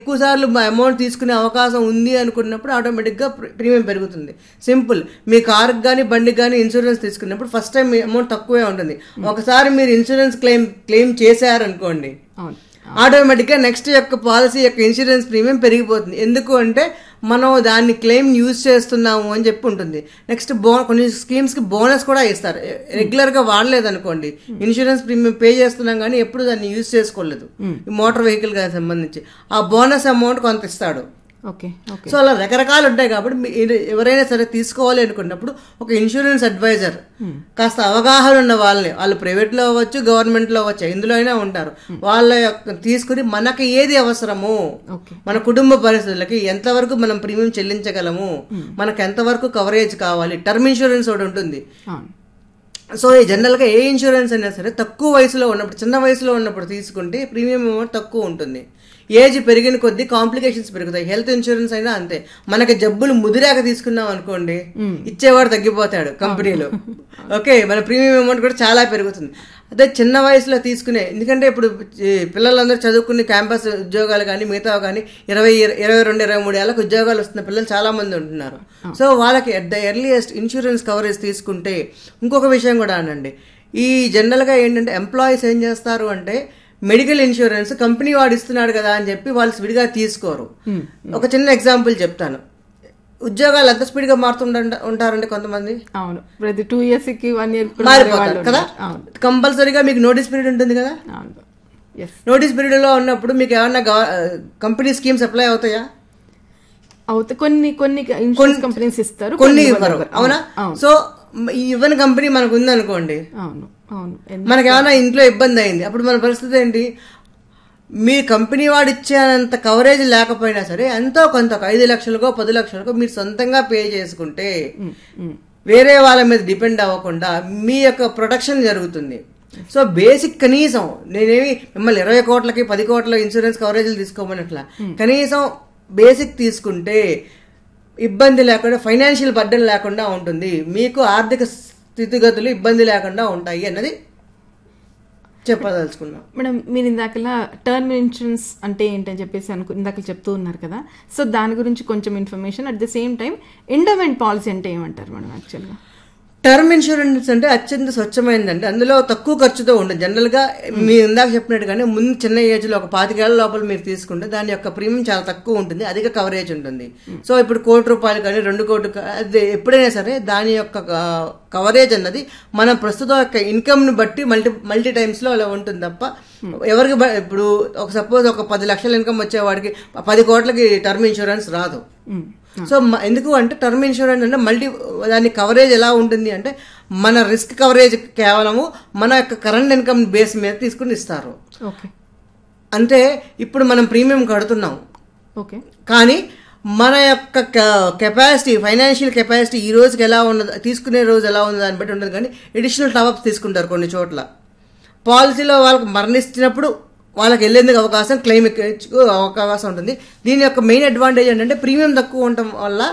ఎక్కువ సార్లు అమౌంట్ తీసుకునే అవకాశం ఉంది అనుకున్నప్పుడు ఆటోమేటిక్గా ప్రీమియం పెరుగుతుంది సింపుల్ మీ కార్కి కానీ బండికి కానీ ఇన్సూరెన్స్ తీసుకున్నప్పుడు ఫస్ట్ టైం అమౌంట్ తక్కువే ఉంటుంది ఒకసారి మీరు ఇన్సూరెన్స్ క్లెయిమ్ క్లెయిమ్ చేశారనుకోండి అవును ఆటోమేటిక్గా నెక్స్ట్ యొక్క పాలసీ యొక్క ఇన్సూరెన్స్ ప్రీమియం పెరిగిపోతుంది ఎందుకు అంటే మనం దాన్ని క్లెయిమ్ యూజ్ చేస్తున్నాము అని చెప్పి ఉంటుంది నెక్స్ట్ బో కొన్ని స్కీమ్స్కి బోనస్ కూడా ఇస్తారు రెగ్యులర్గా వాడలేదనుకోండి ఇన్సూరెన్స్ ప్రీమియం పే చేస్తున్నాం కానీ ఎప్పుడు దాన్ని యూజ్ చేసుకోలేదు ఈ మోటార్ వెహికల్ కి సంబంధించి ఆ బోనస్ అమౌంట్ కొంత ఇస్తాడు ఓకే ఓకే సో అలా రకరకాలు ఉంటాయి కాబట్టి మీ- ఇది ఎవరైనా సరే తీసుకోవాలి అనుకున్నప్పుడు ఒక ఇన్సూరెన్స్ అడ్వైజర్ కాస్త అవగాహన ఉన్న వాళ్ళని వాళ్ళు ప్రైవేట్ లో అవ్వచ్చు గవర్నమెంట్ లో అవ్వచ్చు ఇందులో అయినా ఉంటారు వాళ్ళ యొక్క తీసుకుని మనకి ఏది అవసరము ఓకే మన కుటుంబ పరిస్థితులకి ఎంతవరకు మనం ప్రీమియం చెల్లించగలము మనకు ఎంతవరకు కవరేజ్ కావాలి టర్మ్ ఇన్సూరెన్స్ ఒకటి ఉంటుంది అవును సో ఈ జనరల్గా ఏ ఇన్సూరెన్స్ అయినా సరే తక్కువ వయసులో ఉన్నప్పుడు చిన్న వయసులో ఉన్నప్పుడు తీసుకుంటే ప్రీమియం అమౌంట్ తక్కువ ఉంటుంది ఏజ్ పెరిగిన కొద్దీ కాంప్లికేషన్స్ పెరుగుతాయి హెల్త్ ఇన్సూరెన్స్ అయినా అంతే మనకి జబ్బులు ముదిరాక తీసుకున్నాం అనుకోండి ఇచ్చేవాడు తగ్గిపోతాడు కంపెనీలో ఓకే మన ప్రీమియం అమౌంట్ కూడా చాలా పెరుగుతుంది అదే చిన్న వయసులో తీసుకునే ఎందుకంటే ఇప్పుడు ఈ పిల్లలందరూ చదువుకుని క్యాంపస్ ఉద్యోగాలు కానీ మిగతా కానీ ఇరవై ఇరవై రెండు ఇరవై మూడు ఏళ్ళకి ఉద్యోగాలు వస్తున్న పిల్లలు చాలా మంది ఉంటున్నారు సో వాళ్ళకి at the earliest insurance coverage తీసుకుంటే ఇంకొక విషయం కూడా అనండి ఈ జనరల్గా ఏంటంటే ఎంప్లాయీస్ ఏం చేస్తారు అంటే మెడికల్ ఇన్సూరెన్స్ కంపెనీ వాడు ఇస్తున్నాడు కదా అని చెప్పి వాళ్ళు స్పీడ్గా తీసుకోరు ఒక చిన్న ఎగ్జాంపుల్ చెప్తాను ఉద్యోగాలు ఎంత స్పీడ్గా మారుతుండ ఉంటారండి కొంతమంది అవును ప్రతి టూ ఇయర్స్ కి వన్ ఇయర్ మారిపోతారు కదా అవును కంపల్సరీగా మీకు నోటీస్ పీరియడ్ ఉంటుంది కదా అవును ఎస్ నోటీస్ పీరియడ్ లో ఉన్నప్పుడు మీకు ఏమన్నా కంపెనీ స్కీమ్స్ అప్లై అవుతాయా అవుతాయి కొన్ని కొన్ని ఇన్సూరెన్స్ కంపెనీస్ ఇస్తారు కొన్ని కొన్ని ఇవ్వరు ఇవ్వరు. అవునా అవును సో ఈ ఇవ్వని కంపెనీ మనకు ఉందనుకోండి అవును అవును ఎన్- మనకి ఏమైనా ఇంట్లో ఇబ్బంది అయింది అప్పుడు మన పరిస్థితి ఏంటి మీ కంపెనీ వాడు ఇచ్చేంత కవరేజ్ లేకపోయినా సరే ఎంతో కొంత ఒక ఐదు లక్షలకో పది లక్షలకో మీరు సొంతంగా పే చేసుకుంటే ఉమ్, ఉమ్. వేరే వాళ్ళ మీద డిపెండ్ అవ్వకుండా మీ యొక్క ప్రొటెక్షన్ జరుగుతుంది సో బేసిక్ కనీసం నేనేమి మిమ్మల్ని ఇరవై కోట్లకి పది కోట్ల ఇన్సూరెన్స్ కవరేజీలు తీసుకోమన్నట్లా కనీసం బేసిక్ తీసుకుంటే ఇబ్బంది లేకుండా ఫైనాన్షియల్ బర్డెన్ లేకుండా ఉంటుంది మీకు ఆర్థిక స్థితిగతులు ఇబ్బంది లేకుండా ఉంటాయి అన్నది చెప్పదలుచుకున్నాం మేడం మీరు ఇందాకలా టర్మ్ ఇన్సూరెన్స్ అంటే ఏంటని చెప్పేసి అనుకు ఇందాక చెప్తూ ఉన్నారు కదా సో దాని గురించి కొంచెం information at the same time endowment policy అంటే ఏమంటారు మేడం యాక్చువల్గా టర్మ్ ఇన్సూరెన్స్ అంటే అత్యంత స్వచ్ఛమైనదండి అందులో తక్కువ ఖర్చుతో ఉండదు జనరల్ గా మీరు ఇందాక చెప్పినట్టుగానే ముందు చిన్న ఏజ్ లో ఒక పాతికేళ్ల లోపల మీరు తీసుకుంటే దాని యొక్క ప్రీమియం చాలా తక్కువ ఉంటుంది అధిక కవరేజ్ ఉంటుంది సో ఇప్పుడు కోటి రూపాయలు కానీ రెండు కోట్లు కా- అది ఎప్పుడైనా సరే దాని యొక్క కవరేజ్ అన్నది మన ప్రస్తుతం యొక్క ఇన్కమ్ ని బట్టి మల్టీ మల్టీ టైమ్స్ లో అలా ఉంటుంది తప్ప ఎవరికి బ- ఇప్పుడు ఒక సపోజ్ ఒక పది లక్షల ఇన్కమ్ వచ్చేవాడికి పది కోట్లకి టర్మ్ ఇన్సూరెన్స్ రాదు సో మ- ఎందుకు అంటే టర్మ్ ఇన్సూరెన్స్ అంటే మల్టీ దాని కవరేజ్ ఎలా ఉంటుంది అంటే మన రిస్క్ కవరేజ్ కేవలము మన యొక్క కరెంట్ ఇన్కమ్ బేస్ మీద తీసుకుని ఇస్తారు ఓకే అంటే ఇప్పుడు మనం ప్రీమియం కడుతున్నాం ఓకే కానీ మన యొక్క కెపాసిటీ ఫైనాన్షియల్ కెపాసిటీ ఈ రోజుకి ఎలా ఉన్నది తీసుకునే రోజు ఎలా ఉంది దాన్ని బట్టి ఉండదు కానీ ఎడిషనల్ టాప్అప్స్ తీసుకుంటారు కొన్ని చోట్ల పాలసీలో వాళ్ళకి మరణించినప్పుడు వాళ్ళకి వెళ్ళేందుకు అవకాశం క్లెయిమ్ అవకాశం ఉంటుంది దీని యొక్క మెయిన్ అడ్వాంటేజ్ ఏంటంటే ప్రీమియం తక్కువ ఉండటం వల్ల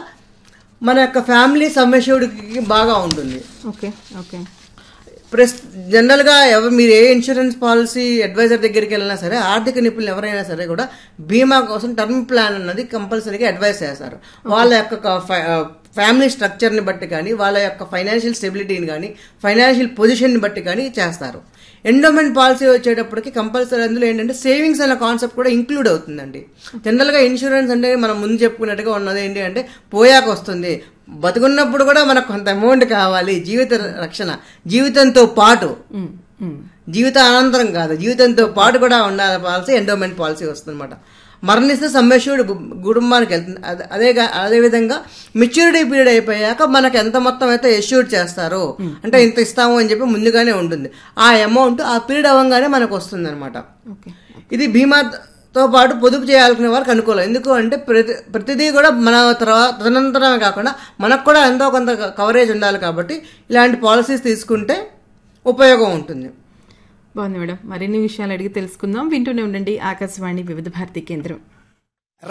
మన యొక్క ఫ్యామిలీ సమ్మెష్యూడ్కి బాగా ఉంటుంది ఓకే ఓకే ప్రెస్ జనరల్గా ఎవరు మీరు ఏ ఇన్సూరెన్స్ పాలసీ అడ్వైజర్ దగ్గరికి వెళ్ళినా సరే ఆర్థిక నిపుణులు ఎవరైనా సరే కూడా బీమా కోసం టర్మ్ ప్లాన్ అన్నది కంపల్సరీగా అడ్వైస్ చేస్తారు వాళ్ళ యొక్క ఫ్యామిలీ స్ట్రక్చర్ని బట్టి కానీ వాళ్ళ యొక్క ఫైనాన్షియల్ స్టెబిలిటీని కానీ ఫైనాన్షియల్ పొజిషన్ని బట్టి కానీ చేస్తారు ఎండోమెంట్ పాలసీ వచ్చేటప్పటికి కంపల్సరీ అందులో ఏంటంటే సేవింగ్స్ అనే కాన్సెప్ట్ కూడా ఇంక్లూడ్ అవుతుందండి జనరల్గా ఇన్సూరెన్స్ అంటే మనం ముందు చెప్పుకున్నట్టుగా ఉన్నది ఏంటి అంటే పోయాక వస్తుంది బతుకున్నప్పుడు కూడా మనకు కొంత అమౌంట్ కావాలి జీవిత రక్షణ జీవితంతో పాటు ఉమ్, ఉమ్. జీవిత అనంతరం కాదు జీవితంతో పాటు కూడా ఉండాలి పాలసీ ఎండోమెంట్ పాలసీ వస్తుందన్నమాట మరణిస్తే సమ్మెష్యూడ్ కుటుంబానికి వెళ్తుంది అదే- అదే గా- అదే విధంగా మెచ్యూరిటీ పీరియడ్ అయిపోయాక మనకు ఎంత మొత్తం అయితే ఎష్యూర్ చేస్తారో అంటే ఇంత ఇస్తాము అని చెప్పి ముందుగానే ఉంటుంది ఆ అమౌంట్ ఆ పీరియడ్ అవ్వగానే మనకు వస్తుంది ఓకే ఇది బీమాతో పాటు పొదుపు చేయాలనుకునే వారికి అనుకూలం ఎందుకు అంటే ప్రతి ప్రతిదీ కూడా మన తర్వాత తదనంతరమే కాకుండా మనకు కూడా ఎంతో కొంత కవరేజ్ ఉండాలి కాబట్టి ఇలాంటి పాలసీస్ తీసుకుంటే ఉపయోగం ఉంటుంది బాగుంది మేడం మరిన్ని విషయాలు అడిగి తెలుసుకుందాం వింటూనే ఉండండి ఆకాశవాణి వివిధ భారతి కేంద్రం